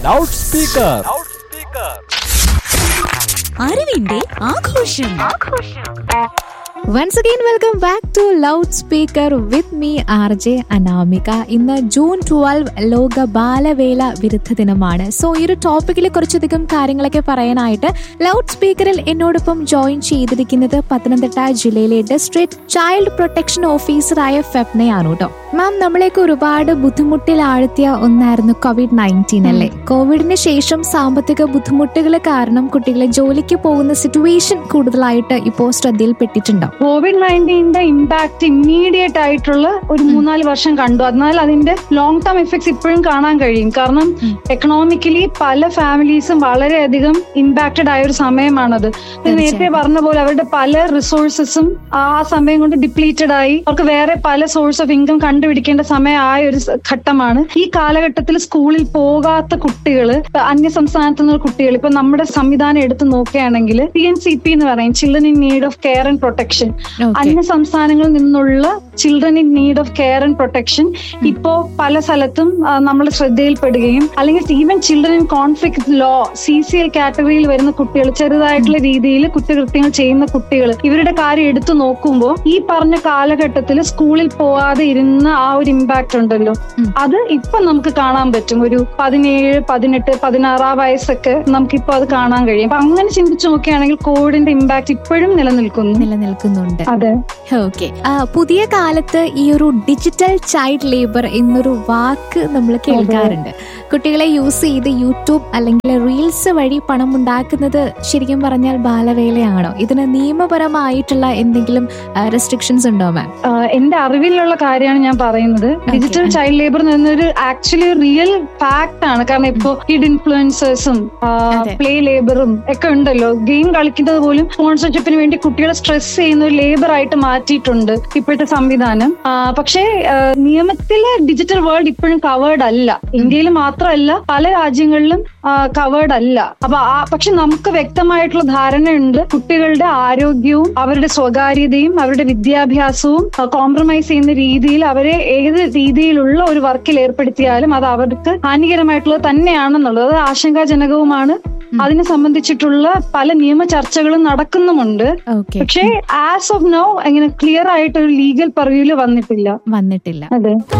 Loud speaker അറിവിന്റെ ആഘോഷം once again welcome back to loud speaker with me R J Anamika ഇന്ന് June twelve ലോക ബാലവേല വിരുദ്ധ ദിനമാണ് സോ ഈ ഒരു ടോപ്പിക്കിൽ കുറച്ചധികം കാര്യങ്ങളൊക്കെ പറയാനായിട്ട് ലൗഡ് സ്പീക്കറിൽ എന്നോടൊപ്പം ജോയിൻ ചെയ്തിരിക്കുന്നത് പത്തനംതിട്ട ജില്ലയിലെ ഡിസ്ട്രിക്ട് ചൈൽഡ് പ്രൊട്ടക്ഷൻ ഓഫീസറായ ഫെപ്നയാണ് കേട്ടോ മാം നമ്മളെയൊക്കെ ഒരുപാട് ബുദ്ധിമുട്ടിൽ ആഴ്ത്തിയ ഒന്നായിരുന്നു കോവിഡ് നയൻറ്റീൻ അല്ലേ കോവിഡിന് ശേഷം സാമ്പത്തിക ബുദ്ധിമുട്ടുകൾ കാരണം കുട്ടികളെ ജോലിക്ക് പോകുന്ന സിറ്റുവേഷൻ കൂടുതലായിട്ട് ഇപ്പോൾ ശ്രദ്ധയിൽപ്പെട്ടിട്ടുണ്ടോ കോവിഡ് നയൻറ്റീന്റെ ഇമ്പാക്ട് ഇമ്മീഡിയറ്റ് ആയിട്ടുള്ള ഒരു മൂന്നാല് വർഷം കണ്ടു എന്നാൽ അതിന്റെ ലോങ് ടേം എഫക്ട്സ് ഇപ്പോഴും കാണാൻ കഴിയും കാരണം എക്കണോമിക്കലി പല ഫാമിലീസും വളരെയധികം ഇമ്പാക്റ്റഡ് ആയ ഒരു സമയമാണത് ഇത് നേരത്തെ പറഞ്ഞ പോലെ അവരുടെ പല റിസോഴ്സസും ആ സമയം കൊണ്ട് ഡിപ്ലീറ്റഡ് ആയി അവർക്ക് വേറെ പല സോഴ്സ് ഓഫ് ഇൻകം കണ്ടുപിടിക്കേണ്ട സമയമായ ഒരു സ- ഘട്ടമാണ് ഈ കാലഘട്ടത്തിൽ സ്കൂളിൽ പോകാത്ത കുട്ടികൾ അന്യ സംസ്ഥാനത്തു നിന്നുള്ള കുട്ടികൾ ഇപ്പൊ നമ്മുടെ സംവിധാനം എടുത്ത് നോക്കുകയാണെങ്കിൽ പി എൻ സി പി എന്ന് പറയും children in need of care and protection Okay. അന്യ സംസ്ഥാനങ്ങളിൽ നിന്നുള്ള children in need of care and protection ഇപ്പോ പല സ്ഥലത്തും നമ്മൾ ശ്രദ്ധയിൽപ്പെടുകയും അല്ലെങ്കിൽ even children in conflict law C C L കാറ്റഗറിയിൽ വരുന്ന കുട്ടികൾ ചെറുതായിട്ടുള്ള രീതിയിൽ കുറ്റകൃത്യങ്ങൾ ചെയ്യുന്ന കുട്ടികൾ ഇവരുടെ കാര്യം എടുത്തു നോക്കുമ്പോൾ ഈ പറഞ്ഞ കാലഘട്ടത്തിൽ സ്കൂളിൽ പോവാതെ ഇരുന്ന ആ ഒരു ഇമ്പാക്ട് ഉണ്ടല്ലോ ഉം. അത് ഇപ്പൊ നമുക്ക് കാണാൻ പറ്റും ഒരു പതിനേഴ് പതിനെട്ട് പതിനാറ് ആ വയസ്സൊക്കെ നമുക്കിപ്പോ അത് കാണാൻ കഴിയും അപ്പൊ അങ്ങനെ ചിന്തിച്ചു നോക്കുകയാണെങ്കിൽ കോവിഡിന്റെ ഇമ്പാക്ട് ഇപ്പോഴും നിലനിൽക്കുന്നു നിലനിൽക്കുന്നുണ്ട് അതെ ഓക്കെ പുതിയ കാലത്ത് ഈ ഒരു ഡിജിറ്റൽ ചൈൽഡ് ലേബർ എന്നൊരു വാക്ക് നമ്മൾ കേൾക്കാറുണ്ട് കുട്ടികളെ യൂസ് ചെയ്ത് യൂട്യൂബ് അല്ലെങ്കിൽ റീൽസ് വഴി പണം ഉണ്ടാക്കുന്നത് ശരിക്കും പറഞ്ഞാൽ ബാലവേലയാണോ ഇതിന് നിയമപരമായിട്ടുള്ള എന്തെങ്കിലും റെസ്ട്രിക്ഷൻസ് ഉണ്ടോ മാം ആഹ് എന്റെ അറിവിലുള്ള കാര്യമാണ് ഞാൻ പറയുന്നത് ഡിജിറ്റൽ ചൈൽഡ് ലേബർ എന്ന് പറയുന്നത് ആക്ച്വലി റിയൽ ഫാക്ട് ആണ് കാരണം ഇപ്പോ കിഡ് ഇൻഫ്ലുവൻസേഴ്സും അതെ. പ്ലേ ലേബറും ഒക്കെ ഉണ്ടല്ലോ ഗെയിം കളിക്കുന്നത് പോലും സ്പോൺസർഷിപ്പിന് വേണ്ടി കുട്ടികളെ സ്ട്രെസ് ചെയ്യുന്ന ഒരു ലേബർ ആയിട്ട് മാറ്റിയിട്ടുണ്ട് ഇപ്പോഴത്തെ സംവിധാനം ആഹ് പക്ഷേ ആഹ് നിയമത്തിലെ ഡിജിറ്റൽ വേൾഡ് ഇപ്പോഴും കവേർഡ് അല്ല ഇന്ത്യയിൽ മാത്രമല്ല പല രാജ്യങ്ങളിലും കവേർഡ് അല്ല അപ്പൊ ആ പക്ഷെ നമുക്ക് വ്യക്തമായിട്ടുള്ള ധാരണയുണ്ട് കുട്ടികളുടെ ആരോഗ്യവും അവരുടെ സ്വകാര്യതയും അവരുടെ വിദ്യാഭ്യാസവും കോംപ്രമൈസ് ചെയ്യുന്ന രീതിയിൽ അവരെ ഏത് രീതിയിലുള്ള ഒരു വർക്കിൽ ഏർപ്പെടുത്തിയാലും അത് അവർക്ക് ഹാനികരമായിട്ടുള്ളത് തന്നെയാണെന്നുള്ളത് അത് ആശങ്കാജനകവുമാണ് അതിനെ സംബന്ധിച്ചിട്ടുള്ള പല നിയമ ചർച്ചകളും നടക്കുന്നുമുണ്ട് ഓക്കെ പക്ഷേ ആസ് ഓഫ് നോ അങ്ങനെ ക്ലിയർ ആയിട്ട് ഒരു ലീഗൽ പർവ്യൂല് വന്നിട്ടില്ല വന്നിട്ടില്ല അതെ